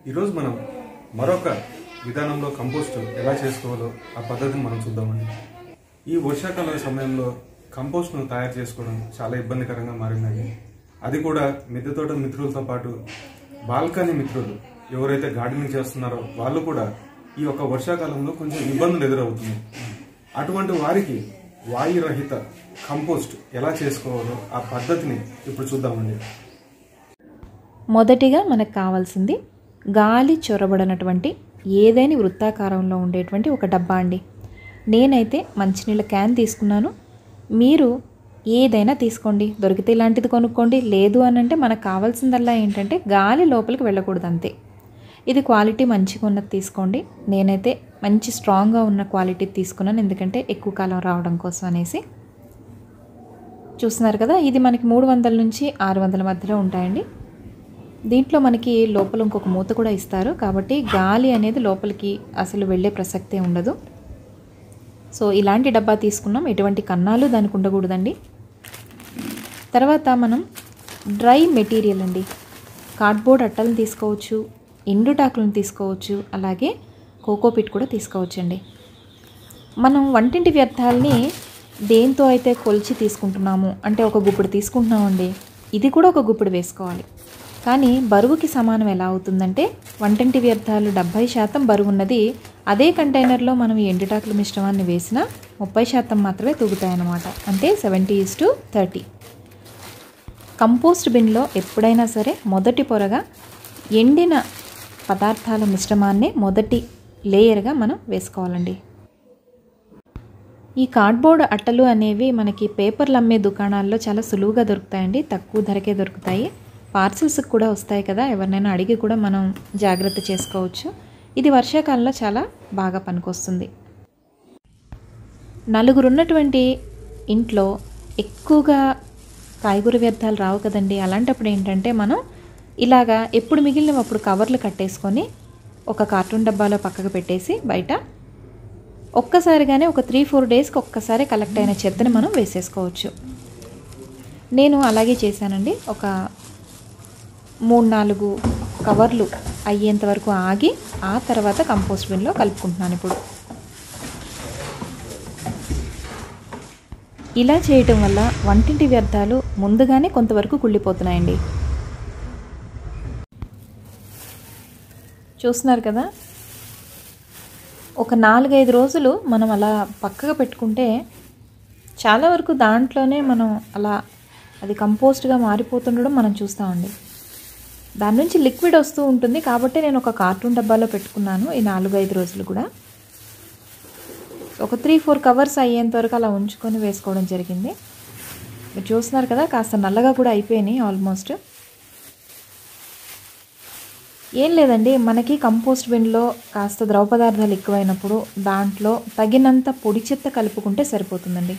ఈరోజు మనం మరొక విధానంలో కంపోస్ట్ ఎలా చేసుకోవాలో ఆ పద్ధతిని మనం చూద్దామండి ఈ వర్షాకాల సమయంలో కంపోస్ట్ను తయారు చేసుకోవడం చాలా ఇబ్బందికరంగా మారిందండి అది కూడా మిద్దె తోట మిత్రులతో పాటు బాల్కనీ మిత్రులు ఎవరైతే గార్డెనింగ్ చేస్తున్నారో వాళ్ళు కూడా ఈ యొక్క వర్షాకాలంలో కొంచెం ఇబ్బందులు ఎదురవుతుంది అటువంటి వారికి వాయురహిత కంపోస్ట్ ఎలా చేసుకోవాలో ఆ పద్ధతిని ఇప్పుడు చూద్దామండి మొదటిగా మనకు కావాల్సింది గాలి చొరబడినటువంటి ఏదైనా వృత్తాకారంలో ఉండేటువంటి ఒక డబ్బా అండి నేనైతే మంచినీళ్ళ క్యాన్ తీసుకున్నాను మీరు ఏదైనా తీసుకోండి దొరికితే ఇలాంటిది కొనుక్కోండి లేదు అని అంటే మనకు కావాల్సిందల్లా ఏంటంటే గాలి లోపలికి వెళ్ళకూడదు అంతే ఇది క్వాలిటీ మంచిగా ఉన్నది తీసుకోండి నేనైతే మంచి స్ట్రాంగ్గా ఉన్న క్వాలిటీ తీసుకున్నాను ఎందుకంటే ఎక్కువ కాలం రావడం కోసం అనేసి చూస్తున్నారు కదా ఇది మనకి మూడు వందల నుంచి ఆరు వందల మధ్యలో ఉంటాయండి దీంట్లో మనకి లోపల ఇంకొక మూత కూడా ఇస్తారు కాబట్టి గాలి అనేది లోపలికి అసలు వెళ్ళే ప్రసక్తే ఉండదు సో ఇలాంటి డబ్బా తీసుకున్నాం ఎటువంటి కన్నాలు దానికి ఉండకూడదండి తర్వాత మనం డ్రై మెటీరియల్ అండి కార్డ్బోర్డ్ అట్టలను తీసుకోవచ్చు ఎండుటాకులను తీసుకోవచ్చు అలాగే కోకోపిట్ కూడా తీసుకోవచ్చండి మనం వంటింటి వ్యర్థాలని దేంతో అయితే కొలిచి తీసుకుంటున్నాము అంటే ఒక గుప్పుడు తీసుకుంటున్నామండి ఇది కూడా ఒక గుప్పుడు వేసుకోవాలి కానీ బరువుకి సమానం ఎలా అవుతుందంటే వంటింటి వ్యర్థాలు డెబ్భై శాతం బరువు ఉన్నది అదే కంటైనర్లో మనం ఈ ఎండుటాకుల మిశ్రమాన్ని వేసినా ముప్పై శాతం మాత్రమే తూగుతాయన్నమాట అంటే seventy is to thirty compost బిన్లో ఎప్పుడైనా సరే మొదటి పొరగా ఎండిన పదార్థాల మిశ్రమాన్నే మొదటి లేయర్గా మనం వేసుకోవాలండి ఈ కార్డ్బోర్డ్ అట్టలు అనేవి మనకి పేపర్లు అమ్మే దుకాణాల్లో చాలా సులువుగా దొరుకుతాయండి తక్కువ ధరకే దొరుకుతాయి పార్సిల్స్కి కూడా వస్తాయి కదా ఎవరినైనా అడిగి కూడా మనం జాగ్రత్త చేసుకోవచ్చు ఇది వర్షాకాలంలో చాలా బాగా పనికొస్తుంది నలుగురు ఉన్నటువంటి ఇంట్లో ఎక్కువగా కాయగూర వ్యర్థాలు రావు కదండి అలాంటప్పుడు ఏంటంటే మనం ఇలాగా ఎప్పుడు మిగిలినవి అప్పుడు కవర్లు కట్టేసుకొని ఒక కార్టూన్ డబ్బాలో పక్కకు పెట్టేసి బయట ఒక్కసారిగానే ఒక త్రీ ఫోర్ డేస్కి ఒక్కసారి కలెక్ట్ అయిన చెత్తని మనం వేసేసుకోవచ్చు నేను అలాగే చేశానండి ఒక మూడు నాలుగు కవర్లు అయ్యేంత వరకు ఆగి ఆ తర్వాత కంపోస్ట్ బిన్లో కలుపుకుంటున్నాను ఇప్పుడు ఇలా చేయటం వల్ల వంటింటి వ్యర్థాలు ముందుగానే కొంతవరకు కుళ్ళిపోతున్నాయండి చూస్తున్నారు కదా ఒక నాలుగైదు రోజులు మనం అలా పక్కగా పెట్టుకుంటే చాలా వరకు దాంట్లోనే మనం అలా అది కంపోస్ట్గా మారిపోతుండడం మనం చూస్తామండి దాని నుంచి లిక్విడ్ వస్తూ ఉంటుంది కాబట్టి నేను ఒక కార్టూన్ డబ్బాలో పెట్టుకున్నాను ఈ నాలుగు ఐదు రోజులు కూడా ఒక త్రీ ఫోర్ కవర్స్ అయ్యేంత వరకు అలా ఉంచుకొని వేసుకోవడం జరిగింది మీరు చూస్తున్నారు కదా కాస్త నల్లగా కూడా అయిపోయినాయి ఆల్మోస్ట్ ఏం లేదండి మనకి కంపోస్ట్ బిన్లో కాస్త ద్రవ పదార్థాలు ఎక్కువైనప్పుడు దాంట్లో తగినంత పొడి చెత్త కలుపుకుంటే సరిపోతుందండి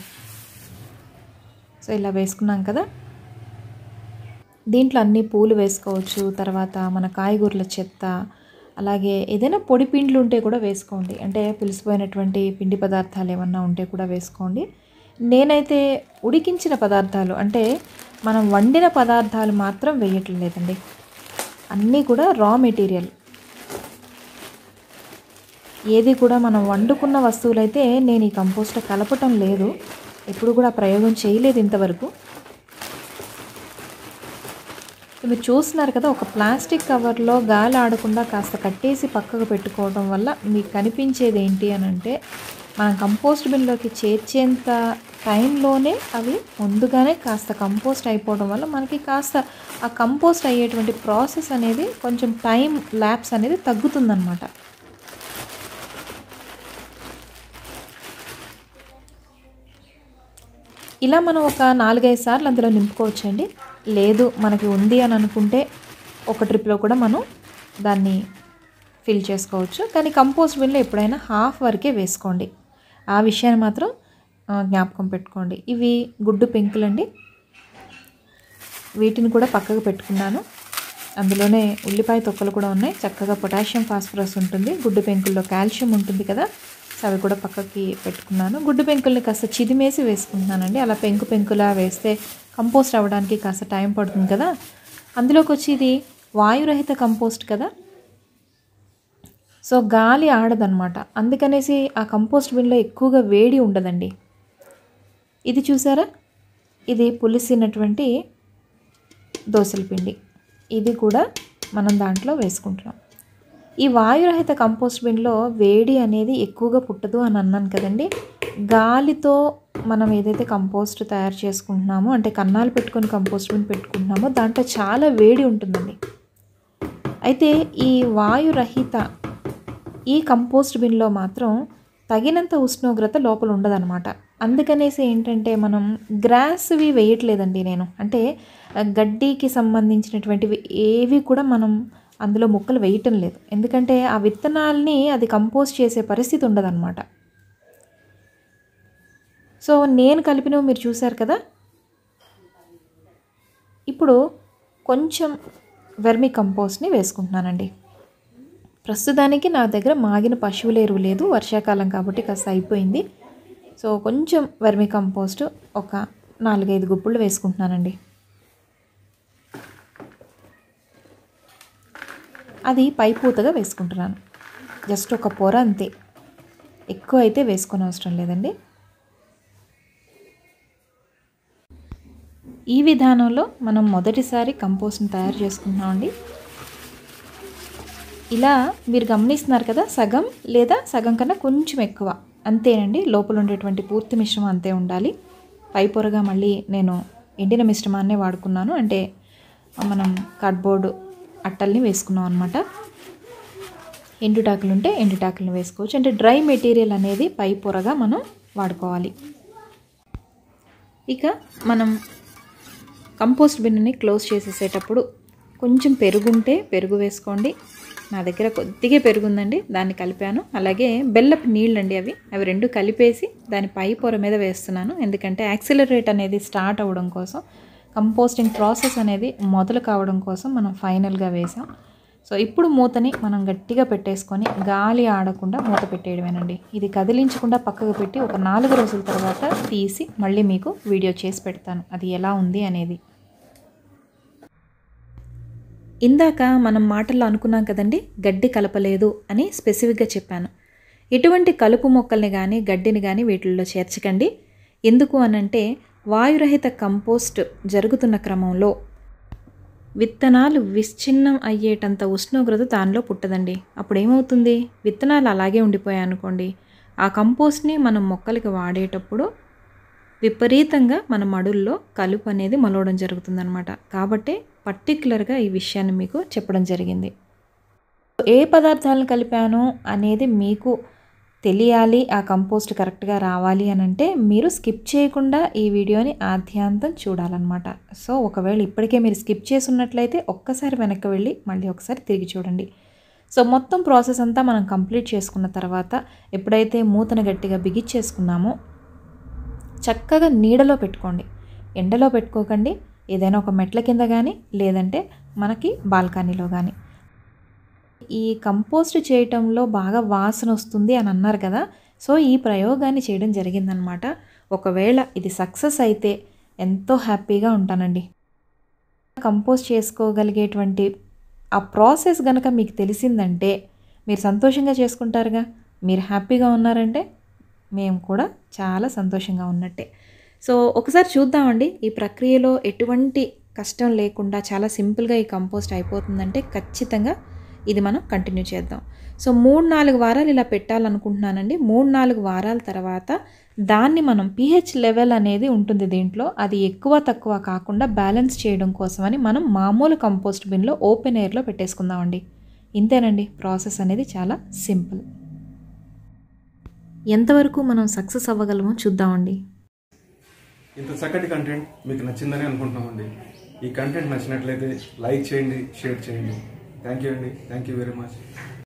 సో ఇలా వేసుకున్నాం కదా దీంట్లో అన్ని పూలు వేసుకోవచ్చు తర్వాత మన కాయగూరల చెత్త అలాగే ఏదైనా పొడి పిండ్లు ఉంటే కూడా వేసుకోండి అంటే పులిసిపోయినటువంటి పిండి పదార్థాలు ఏమన్నా ఉంటే కూడా వేసుకోండి నేనైతే ఉడికించిన పదార్థాలు అంటే మనం వండిన పదార్థాలు మాత్రం వేయటం లేదండి అన్నీ కూడా రా మెటీరియల్ ఏది కూడా మనం వండుకున్న వస్తువులైతే నేను ఈ కంపోస్ట్ కలపటం లేదు ఎప్పుడు కూడా ప్రయోగం చేయలేదు ఇంతవరకు మీరు చూస్తున్నారు కదా ఒక ప్లాస్టిక్ కవర్లో గాలి ఆడకుండా కాస్త కట్టేసి పక్కకు పెట్టుకోవడం వల్ల మీకు కనిపించేది ఏంటి అని అంటే మనం కంపోస్ట్ బిన్లోకి చేర్చేంత టైంలోనే అవి ముందుగానే కాస్త కంపోస్ట్ అయిపోవడం వల్ల మనకి కాస్త ఆ కంపోస్ట్ అయ్యేటువంటి ప్రాసెస్ అనేది కొంచెం టైం ల్యాబ్స్ అనేది తగ్గుతుందన్నమాట ఇలా మనం ఒక నాలుగైదు సార్లు అందులో నింపుకోవచ్చండి లేదు మనకి ఉంది అని అనుకుంటే ఒక ట్రిప్లో కూడా మనం దాన్ని ఫిల్ చేసుకోవచ్చు కానీ కంపోస్ట్ బిన్లో ఎప్పుడైనా హాఫ్ వరకే వేసుకోండి ఆ విషయాన్ని మాత్రం ఆ, జ్ఞాపకం పెట్టుకోండి ఇవి గుడ్డు పెంకులండి వీటిని కూడా పక్కకు పెట్టుకున్నాను అందులోనే ఉల్లిపాయ తొక్కలు కూడా ఉన్నాయి చక్కగా పొటాషియం ఫాస్ఫరస్ ఉంటుంది గుడ్డు పెంకుల్లో కాల్షియం ఉంటుంది కదా సో అవి కూడా పక్కకి పెట్టుకున్నాను గుడ్డు పెంకుల్ని కాస్త చిదిమేసి వేసుకుంటున్నానండి అలా పెంకు పెంకులా వేస్తే కంపోస్ట్ అవ్వడానికి కాస్త టైం పడుతుంది కదా అందులోకి వచ్చి ఇది వాయురహిత కంపోస్ట్ కదా సో గాలి ఆడదనమాట అందుకనేసి ఆ కంపోస్ట్ బిన్లో ఎక్కువగా వేడి ఉండదండి ఇది చూసారా ఇది పులిసినటువంటి దోసల పిండి ఇది కూడా మనం దాంట్లో వేసుకుంటున్నాం ఈ వాయురహిత కంపోస్ట్ బిన్లో వేడి అనేది ఎక్కువగా పుట్టదు అని అన్నాను కదండి గాలితో మనం ఏదైతే కంపోస్ట్ తయారు చేసుకుంటున్నామో అంటే కన్నాలు పెట్టుకొని కంపోస్ట్ బిన్ పెట్టుకుంటున్నామో దాంట్లో చాలా వేడి ఉంటుందండి అయితే ఈ వాయురహిత ఈ కంపోస్ట్ బిన్లో మాత్రం తగినంత ఉష్ణోగ్రత లోపల ఉండదన్నమాట అందుకనేసి ఏంటంటే మనం గ్రాస్వి వేయట్లేదండి నేను అంటే ఆ, గడ్డికి సంబంధించినటువంటివి ఏవి కూడా మనం అందులో మొక్కలు వేయటం లేదు ఎందుకంటే ఆ విత్తనాల్ని అది కంపోస్ట్ చేసే పరిస్థితి ఉండదన్నమాట సో నేను కలిపినవి మీరు చూశారు కదా ఇప్పుడు కొంచెం వెర్మి కంపోస్ట్ని వేసుకుంటున్నానండి ప్రస్తుతానికి నా దగ్గర మాగిన పశువుల ఎరువు లేదు వర్షాకాలం కాబట్టి కాస్త అయిపోయింది సో కొంచెం వెర్మి కంపోస్ట్ ఒక నాలుగైదు గుప్పులు వేసుకుంటున్నానండి అది పైపూతగా వేసుకుంటున్నాను జస్ట్ ఒక పొర అంతే ఎక్కువ అయితే వేసుకొని అవసరం లేదండి ఈ విధానంలో మనం మొదటిసారి కంపోస్ట్ని తయారు చేసుకుంటున్నామండి ఇలా మీరు గమనిస్తున్నారు కదా సగం లేదా సగం కన్నా కొంచెం ఎక్కువ అంతేనండి లోపల ఉండేటువంటి పూర్తి మిశ్రమం అంతే ఉండాలి పై పొరగా మళ్ళీ నేను ఎండిన మిశ్రమాన్నే వాడుకున్నాను అంటే మనం కార్డ్బోర్డ్ అట్టల్ని వేసుకున్నాం అనమాట ఎండుటాకులు ఉంటే ఎండుటాకులను వేసుకోవచ్చు అంటే డ్రై మెటీరియల్ అనేది పై పొరగా మనం వాడుకోవాలి ఇక మనం కంపోస్ట్ బిన్ని క్లోజ్ చేసేసేటప్పుడు కొంచెం పెరుగుంటే పెరుగు వేసుకోండి నా దగ్గర కొద్దిగా పెరుగుందండి దాన్ని కలిపాను అలాగే బెల్లపు నీళ్ళండి అవి అవి రెండు కలిపేసి దాని పై పొర మీద వేస్తున్నాను ఎందుకంటే యాక్సిలరేట్ అనేది స్టార్ట్ అవ్వడం కోసం కంపోస్టింగ్ ప్రాసెస్ అనేది మొదలు కావడం కోసం మనం ఫైనల్గా వేసాం సో ఇప్పుడు మూతని మనం గట్టిగా పెట్టేసుకొని గాలి ఆడకుండా మూత పెట్టేయడమేనండి ఇది కదిలించకుండా పక్కకు పెట్టి ఒక నాలుగు రోజుల తర్వాత తీసి మళ్ళీ మీకు వీడియో చేసి పెడతాను అది ఎలా ఉంది అనేది ఇందాక మనం మాటల్లో అనుకున్నాం కదండి గడ్డి కలపలేదు అని స్పెసిఫిక్గా చెప్పాను ఎటువంటి కలుపు మొక్కల్ని కానీ గడ్డిని కానీ వీటిల్లో చేర్చకండి ఎందుకు అనంటే వాయురహిత కంపోస్ట్ జరుగుతున్న క్రమంలో విత్తనాలు విచ్ఛిన్నం అయ్యేటంత ఉష్ణోగ్రత దానిలో పుట్టదండి అప్పుడు ఏమవుతుంది విత్తనాలు అలాగే ఉండిపోయాయి అనుకోండి ఆ కంపోస్ట్ని మనం మొక్కలకి వాడేటప్పుడు విపరీతంగా మన మడుల్లో కలుపు అనేది మొలవడం జరుగుతుందన్నమాట కాబట్టి పర్టికులర్గా ఈ విషయాన్ని మీకు చెప్పడం జరిగింది ఏ పదార్థాలను కలిపాను అనేది మీకు తెలియాలి ఆ కంపోస్ట్ కరెక్ట్గా రావాలి అని అంటే మీరు స్కిప్ చేయకుండా ఈ వీడియోని ఆద్యాంతం చూడాలన్నమాట సో ఒకవేళ ఇప్పటికే మీరు స్కిప్ చేసి ఉన్నట్లయితే ఒక్కసారి వెనక్కి వెళ్ళి మళ్ళీ ఒకసారి తిరిగి చూడండి సో మొత్తం ప్రాసెస్ అంతా మనం కంప్లీట్ చేసుకున్న తర్వాత ఎప్పుడైతే మూతను గట్టిగా బిగిచ్చేసుకున్నామో చక్కగా నీడలో పెట్టుకోండి ఎండలో పెట్టుకోకండి ఏదైనా ఒక మెట్ల కింద కానీ లేదంటే మనకి బాల్కనీలో కానీ ఈ కంపోస్ట్ చేయటంలో బాగా వాసన వస్తుంది అని అన్నారు కదా సో ఈ ప్రయోగాన్ని చేయడం జరిగిందనమాట ఒకవేళ ఇది సక్సెస్ అయితే ఎంతో హ్యాపీగా ఉంటానండి కంపోస్ట్ చేసుకోగలిగేటువంటి ఆ ప్రాసెస్ కనుక మీకు తెలిసిందంటే మీరు సంతోషంగా చేసుకుంటారుగా మీరు హ్యాపీగా ఉన్నారంటే మేము కూడా చాలా సంతోషంగా ఉన్నట్టే సో ఒకసారి చూద్దామండి ఈ ప్రక్రియలో ఎటువంటి కష్టం లేకుండా చాలా సింపుల్గా ఈ కంపోస్ట్ అయిపోతుందంటే ఖచ్చితంగా ఇది మనం కంటిన్యూ చేద్దాం సో మూడు నాలుగు వారాలు ఇలా పెట్టాలనుకుంటున్నానండి మూడు నాలుగు వారాల తర్వాత దాన్ని మనం పిహెచ్ లెవెల్ అనేది ఉంటుంది దీంట్లో అది ఎక్కువ తక్కువ కాకుండా బ్యాలెన్స్ చేయడం కోసమని మనం మామూలు కంపోస్ట్ బిన్లో ఓపెన్ ఎయిర్లో పెట్టేసుకుందామండి ఇంతేనండి ప్రాసెస్ అనేది చాలా సింపుల్ ఎంతవరకు మనం సక్సెస్ అవ్వగలమో చూద్దామండి ఇంత చక్కటి కంటెంట్ మీకు నచ్చిందని అనుకుంటున్నామండి ఈ కంటెంట్ నచ్చినట్లయితే లైక్ చేయండి షేర్ చేయండి థ్యాంక్ యూ అండి థ్యాంక్ యూ వెరీ మచ్